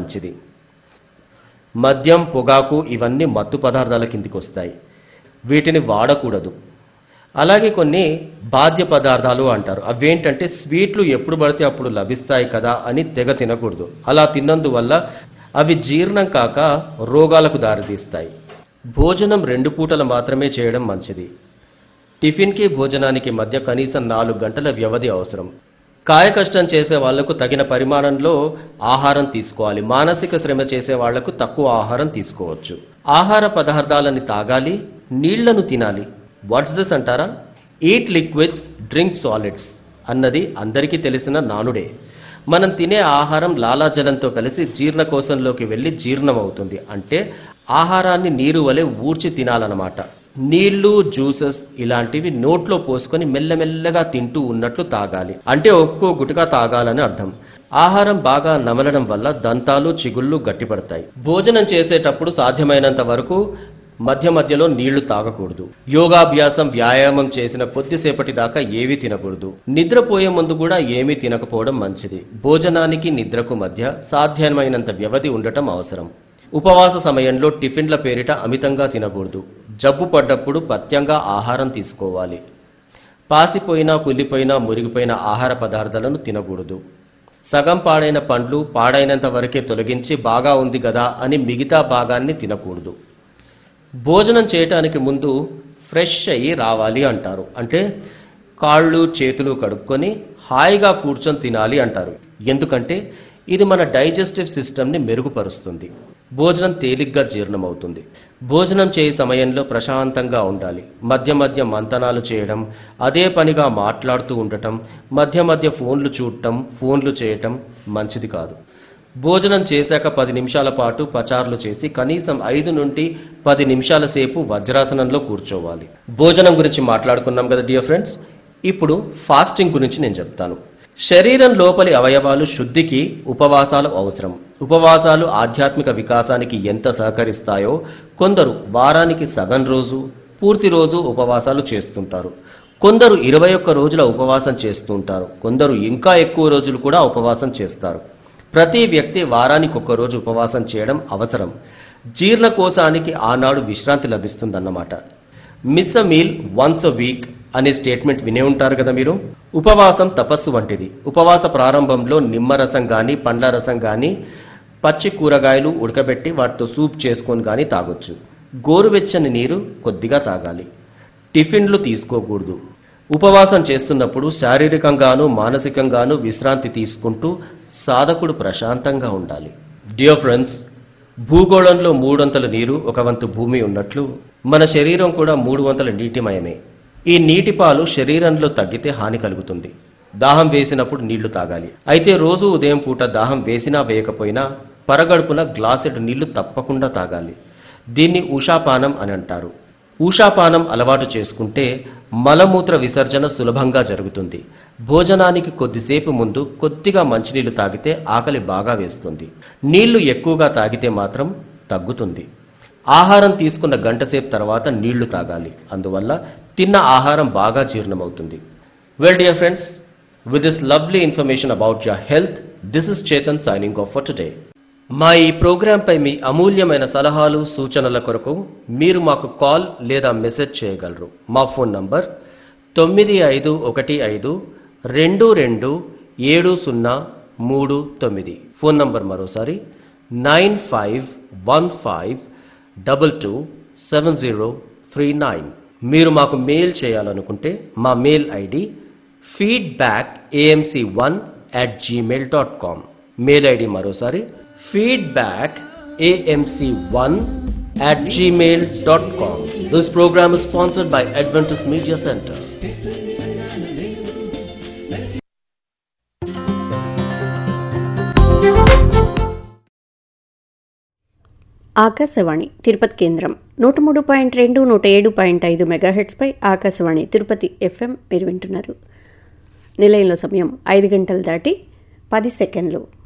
మంచిది మద్యం పొగాకు ఇవన్నీ మత్తు పదార్థాల కిందికి వస్తాయి వీటిని వాడకూడదు అలాగే కొన్ని బాధ్య పదార్థాలు అంటారు అవేంటంటే స్వీట్లు ఎప్పుడు పడితే అప్పుడు లభిస్తాయి కదా అని తెగ తినకూడదు అలా తిన్నందువల్ల అవి జీర్ణం కాక రోగాలకు దారితీస్తాయి భోజనం రెండు పూటలు మాత్రమే చేయడం మంచిది టిఫిన్కి భోజనానికి మధ్య కనీసం నాలుగు గంటల వ్యవధి అవసరం కాయకష్టం చేసే వాళ్లకు తగిన పరిమాణంలో ఆహారం తీసుకోవాలి మానసిక శ్రమ చేసే వాళ్లకు తక్కువ ఆహారం తీసుకోవచ్చు ఆహార పదార్థాలని తాగాలి నీళ్లను తినాలి వాట్స్ దిస్ అంటారా ఈట్ లిక్విడ్స్ డ్రింక్ సాలిడ్స్ అన్నది అందరికీ తెలిసిన నానుడే మనం తినే ఆహారం లాలాజలంతో కలిసి జీర్ణకోశంలోకి వెళ్ళి జీర్ణమవుతుంది అంటే ఆహారాన్ని నీరు వలె ఊడ్చి తినాలన్నమాట నీళ్లు జ్యూసెస్ ఇలాంటివి నోట్లో పోసుకొని మెల్లమెల్లగా తింటూ ఉన్నట్లు తాగాలి అంటే ఒక్కో గుటకా తాగాలని అర్థం ఆహారం బాగా నమలడం వల్ల దంతాలు చిగుళ్ళు గట్టిపడతాయి భోజనం చేసేటప్పుడు సాధ్యమైనంత వరకు మధ్య మధ్యలో నీళ్లు తాగకూడదు యోగాభ్యాసం వ్యాయామం చేసిన కొద్దిసేపటి దాకా ఏమీ తినకూడదు నిద్రపోయే ముందు కూడా ఏమీ తినకపోవడం మంచిది భోజనానికి నిద్రకు మధ్య సాధ్యమైనంత వ్యవధి ఉండటం అవసరం ఉపవాస సమయంలో టిఫిన్ల పేరిట అమితంగా తినకూడదు జబ్బు పడ్డప్పుడు పథ్యంగా ఆహారం తీసుకోవాలి పాసిపోయినా కులిపోయినా మురిగిపోయిన ఆహార పదార్థాలను తినకూడదు సగం పాడైన పండ్లు పాడైనంత వరకే తొలగించి బాగా ఉంది కదా అని మిగతా భాగాన్ని తినకూడదు భోజనం చేయటానికి ముందు ఫ్రెష్ అయ్యి రావాలి అంటారు అంటే కాళ్ళు చేతులు కడుక్కొని హాయిగా కూర్చొని తినాలి అంటారు ఎందుకంటే ఇది మన డైజెస్టివ్ సిస్టమ్ని మెరుగుపరుస్తుంది భోజనం తేలిగ్గా జీర్ణమవుతుంది భోజనం చేయ సమయంలో ప్రశాంతంగా ఉండాలి మధ్య మధ్య మంతనాలు చేయడం అదే పనిగా మాట్లాడుతూ ఉండటం మధ్య మధ్య ఫోన్లు చూడటం ఫోన్లు చేయటం మంచిది కాదు భోజనం చేశాక పది నిమిషాల పాటు పచార్లు చేసి కనీసం ఐదు నుండి పది నిమిషాల సేపు వజ్రాసనంలో కూర్చోవాలి భోజనం గురించి మాట్లాడుకున్నాం కదా డియర్ ఫ్రెండ్స్ ఇప్పుడు ఫాస్టింగ్ గురించి నేను చెప్తాను శరీరం లోపలి అవయవాలు శుద్ధికి ఉపవాసాలు అవసరం ఉపవాసాలు ఆధ్యాత్మిక వికాసానికి ఎంత సహకరిస్తాయో కొందరు వారానికి సగం రోజు పూర్తి రోజు ఉపవాసాలు చేస్తుంటారు కొందరు ఇరవై ఒక్క రోజుల ఉపవాసం చేస్తుంటారు కొందరు ఇంకా ఎక్కువ రోజులు కూడా ఉపవాసం చేస్తారు ప్రతి వ్యక్తి వారానికి ఒక్క రోజు ఉపవాసం చేయడం అవసరం జీర్ణకోశానికి ఆనాడు విశ్రాంతి లభిస్తుందన్నమాట miss a meal once a week అనే స్టేట్మెంట్ వినే ఉంటారు కదా మీరు ఉపవాసం తపస్సు వంటిది ఉపవాస ప్రారంభంలో నిమ్మరసం గాని పండ్ల రసం గాని పచ్చి కూరగాయలు ఉడకబెట్టి వాటితో సూప్ చేసుకొని గాని తాగొచ్చు గోరువెచ్చని నీరు కొద్దిగా తాగాలి టిఫిన్లు తీసుకోకూడదు ఉపవాసం చేస్తున్నప్పుడు శారీరకంగాను మానసికంగాను విశ్రాంతి తీసుకుంటూ సాధకుడు ప్రశాంతంగా ఉండాలి డియర్ ఫ్రెండ్స్ భూగోళంలో మూడొంతల నీరు ఒక వంతు భూమి ఉన్నట్లు మన శరీరం కూడా మూడు వంతుల నీటిమయమే ఈ నీటి పాలు శరీరంలో తగ్గితే హాని కలుగుతుంది దాహం వేసినప్పుడు నీళ్లు తాగాలి అయితే రోజు ఉదయం పూట దాహం వేసినా వేయకపోయినా పరగడుపున గ్లాసెడు నీళ్లు తప్పకుండా తాగాలి దీన్ని ఉషాపానం అని అంటారు ఊషాపానం అలవాటు చేసుకుంటే మలమూత్ర విసర్జన సులభంగా జరుగుతుంది భోజనానికి కొద్దిసేపు ముందు కొద్దిగా మంచినీళ్లు తాగితే ఆకలి బాగా వేస్తుంది నీళ్లు ఎక్కువగా తాగితే మాత్రం తగ్గుతుంది ఆహారం తీసుకున్న గంటసేపు తర్వాత నీళ్లు తాగాలి అందువల్ల తిన్న ఆహారం బాగా జీర్ణమవుతుంది well dear friends with this lovely information about your health this is Chetan signing off for today మా ఈ ప్రోగ్రాంపై మీ అమూల్యమైన సలహాలు సూచనల కొరకు మీరు మాకు కాల్ లేదా మెసేజ్ చేయగలరు మా ఫోన్ నంబర్ తొమ్మిది ఐదు ఒకటి ఐదు రెండు రెండు ఏడు సున్నా మూడు తొమ్మిది ఫోన్ నంబర్ మరోసారి nine five one five double two seven zero three nine మీరు మాకు మెయిల్ చేయాలనుకుంటే మా mail ID feedback AMC one at gmail dot com mail ID మరోసారి feedback AMC one at gmail.com. This program is sponsored by Adventist Media Center. Akashvani Tirupati కేంద్రం నూట మూడు point రెండు నూట ఏడు పాయింట్ ఐదు మెగాహెట్స్పై ఆకాశవాణి తిరుపతి ఎఫ్ఎం మీరు వింటున్నారు నిలయంలో సమయం ఐదు గంటలు దాటి పది సెకండ్లు